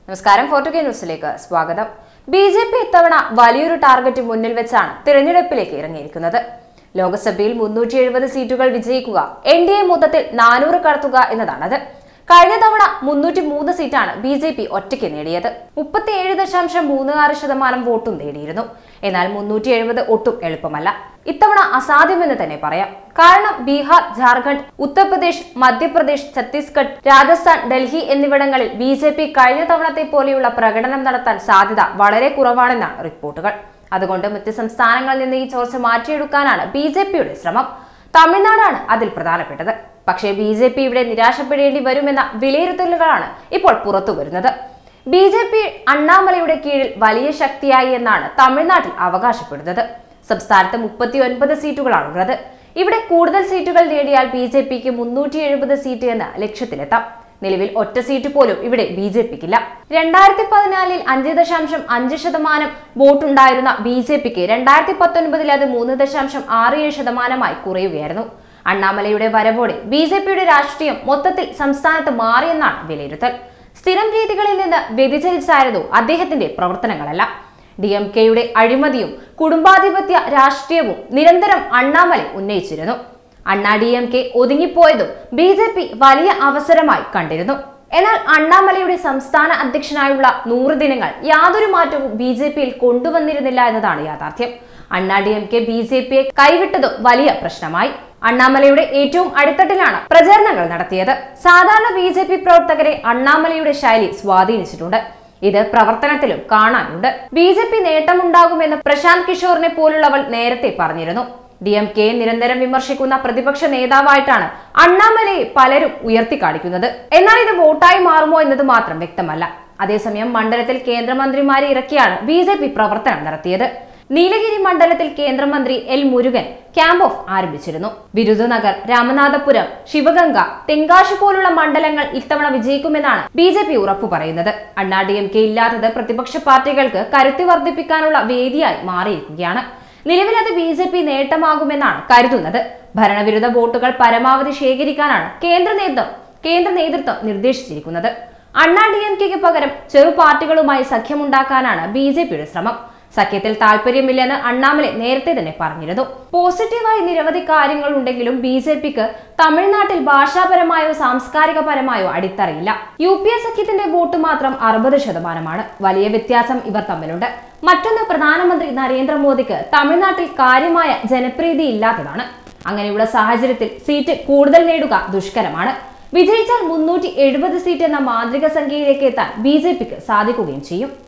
നമസ്കാരം ഫോർട്ടു കെ ന്യൂസിലേക്ക് സ്വാഗതം ബി ജെ പി ഇത്തവണ വലിയൊരു ടാർഗറ്റ് മുന്നിൽ വെച്ചാണ് തിരഞ്ഞെടുപ്പിലേക്ക് ഇറങ്ങിയിരിക്കുന്നത് ലോക്സഭയിൽ മുന്നൂറ്റി എഴുപത് സീറ്റുകൾ വിജയിക്കുക എൻ ഡി എ മൊത്തത്തിൽ നാനൂറ് കടത്തുക എന്നതാണത് കഴിഞ്ഞ തവണ മുന്നൂറ്റി മൂന്ന് സീറ്റാണ് ബി ജെ പി ഒറ്റയ്ക്ക് നേടിയത് മുപ്പത്തിയേഴ് ദശാംശം മൂന്ന് ആറ് ശതമാനം വോട്ടും നേടിയിരുന്നു എന്നാൽ മുന്നൂറ്റി എഴുപത് ഒട്ടും എളുപ്പമല്ല ഇത്തവണ അസാധ്യമെന്ന് തന്നെ പറയാം കാരണം ബീഹാർ ജാർഖണ്ഡ് ഉത്തർപ്രദേശ് മധ്യപ്രദേശ് ഛത്തീസ്ഗഡ് രാജസ്ഥാൻ ഡൽഹി എന്നിവിടങ്ങളിൽ ബി ജെ പി കഴിഞ്ഞ തവണത്തെ പോലെയുള്ള പ്രകടനം നടത്താൻ സാധ്യത വളരെ കുറവാണെന്നാണ് റിപ്പോർട്ടുകൾ അതുകൊണ്ട് മറ്റ് സംസ്ഥാനങ്ങളിൽ നിന്ന് ഈ ചോർച്ച മാറ്റിയെടുക്കാനാണ് ബി ജെ പിയുടെ ശ്രമം തമിഴ്നാടാണ് അതിൽ പ്രധാനപ്പെട്ടത് പക്ഷേ ബി ജെ പി ഇവിടെ നിരാശപ്പെടേണ്ടി വരുമെന്ന വിലയിരുത്തലുകളാണ് ഇപ്പോൾ പുറത്തു വരുന്നത് ബി ജെ പി അണ്ണാമലയുടെ കീഴിൽ വലിയ ശക്തിയായി എന്നാണ് തമിഴ്നാട്ടിൽ അവകാശപ്പെടുന്നത് സംസ്ഥാനത്ത് മുപ്പത്തി ഒൻപത് സീറ്റുകളാണുള്ളത് ഇവിടെ കൂടുതൽ സീറ്റുകൾ നേടിയാൽ ബി ജെ പിക്ക് മുന്നൂറ്റി എഴുപത് സീറ്റ് എന്ന ലക്ഷ്യത്തിലെത്താം നിലവിൽ ഒറ്റ സീറ്റ് പോലും ഇവിടെ ബി ജെ പിക്കില്ല രണ്ടായിരത്തി പതിനാലിൽ അഞ്ച് ദശാംശം അഞ്ച് ശതമാനം വോട്ടുണ്ടായിരുന്ന ബി ജെ പിക്ക് രണ്ടായിരത്തി പത്തൊൻപതിൽ അത് മൂന്ന് ദശാംശം ആറ് ഏഴ് ശതമാനമായി കുറയുകയായിരുന്നു അണ്ണാമലയുടെ വരവോടെ ബി ജെ പിയുടെ രാഷ്ട്രീയം മൊത്തത്തിൽ സംസ്ഥാനത്ത് മാറിയെന്നാണ് വിലയിരുത്തൽ സ്ഥിരം രീതികളിൽ നിന്ന് വ്യതിചലിച്ചായിരുന്നു അദ്ദേഹത്തിന്റെ പ്രവർത്തനങ്ങളല്ല ഡി എം കെയുടെ അഴിമതിയും കുടുംബാധിപത്യ രാഷ്ട്രീയവും നിരന്തരം അണ്ണാമല ഉന്നയിച്ചിരുന്നു അണ്ണാ ഡി എം കെ ഒതുങ്ങിപ്പോയതും ബി ജെ പി വലിയ അവസരമായി കണ്ടിരുന്നു എന്നാൽ അണ്ണാമലയുടെ സംസ്ഥാന അധ്യക്ഷനായുള്ള നൂറ് ദിനങ്ങൾ യാതൊരു മാറ്റവും ബി ജെ പിയിൽ കൊണ്ടുവന്നിരുന്നില്ല എന്നതാണ് യാഥാർത്ഥ്യം Anna D M K B J പിയെ കൈവിട്ടതും വലിയ പ്രശ്നമായി അണ്ണാമലയുടെ ഏറ്റവും അടിത്തട്ടിലാണ് പ്രചരണങ്ങൾ നടത്തിയത് സാധാരണ ബി ജെ പി പ്രവർത്തകരെ അണ്ണാമലയുടെ ശൈലി സ്വാധീനിച്ചിട്ടുണ്ട് ഇത് പ്രവർത്തനത്തിലും കാണാനുണ്ട് ബി ജെ പി നേട്ടമുണ്ടാകുമെന്ന് പ്രശാന്ത് കിഷോറിനെ പോലുള്ളവൾ നേരത്തെ പറഞ്ഞിരുന്നു ഡി എം കെ നിരന്തരം വിമർശിക്കുന്ന പ്രതിപക്ഷ നേതാവായിട്ടാണ് അണ്ണാമലയെ പലരും ഉയർത്തിക്കാണിക്കുന്നത് എന്നാൽ ഇത് വോട്ടായി മാറുമോ എന്നത് മാത്രം വ്യക്തമല്ല അതേസമയം മണ്ഡലത്തിൽ കേന്ദ്രമന്ത്രിമാരെ ഇറക്കിയാണ് ബി ജെ പി പ്രവർത്തനം നടത്തിയത് നീലഗിരി മണ്ഡലത്തിൽ കേന്ദ്രമന്ത്രി എൽ മുരുകൻ ക്യാമ്പ് ഓഫ് ആരംഭിച്ചിരുന്നു വിരുദുനഗർ രാമനാഥപുരം ശിവഗംഗ തെങ്കാശി പോലുള്ള മണ്ഡലങ്ങൾ ഇത്തവണ വിജയിക്കുമെന്നാണ് ബി ജെ പി ഉറപ്പു പറയുന്നത് അണ്ണാ ഡി എം കെ ഇല്ലാത്തത് പ്രതിപക്ഷ പാർട്ടികൾക്ക് കരുത്തി വർദ്ധിപ്പിക്കാനുള്ള വേദിയായി മാറിയിരിക്കുകയാണ് നിലവിൽ അത് ബി ജെ പി നേട്ടമാകുമെന്നാണ് കരുതുന്നത് ഭരണവിരുദ്ധ വോട്ടുകൾ പരമാവധി ശേഖരിക്കാനാണ് കേന്ദ്ര നേതൃത്വം കേന്ദ്ര നേതൃത്വം നിർദ്ദേശിച്ചിരിക്കുന്നത് അണ്ണാ ഡി എം കെക്ക് പകരം ചെറു പാർട്ടികളുമായി സഖ്യമുണ്ടാക്കാനാണ് ബി ജെ പിയുടെ ശ്രമം സഖ്യത്തിൽ താല്പര്യമില്ലെന്ന് അണ്ണാമലെ നേരത്തെ തന്നെ പറഞ്ഞിരുന്നു പോസിറ്റീവായി നിരവധി കാര്യങ്ങൾ ഉണ്ടെങ്കിലും ബി ജെ പിക്ക് തമിഴ്നാട്ടിൽ ഭാഷാപരമായോ സാംസ്കാരികപരമായോ അടിത്തറയില്ല യു പി എ സഖ്യത്തിന്റെ വോട്ട് മാത്രം അറുപത് ശതമാനമാണ് വലിയ വ്യത്യാസം ഇവർ തമ്മിലുണ്ട് മറ്റൊന്ന് പ്രധാനമന്ത്രി നരേന്ദ്രമോദിക്ക് തമിഴ്നാട്ടിൽ കാര്യമായ ജനപ്രീതി ഇല്ലാത്തതാണ് അങ്ങനെയുള്ള സാഹചര്യത്തിൽ സീറ്റ് കൂടുതൽ നേടുക ദുഷ്കരമാണ് വിജയിച്ചാൽ മുന്നൂറ്റി എഴുപത് സീറ്റ് എന്ന മാന്ത്രിക സംഖ്യയിലേക്ക് എത്താൻ ബി ജെ പിക്ക് സാധിക്കുകയും ചെയ്യും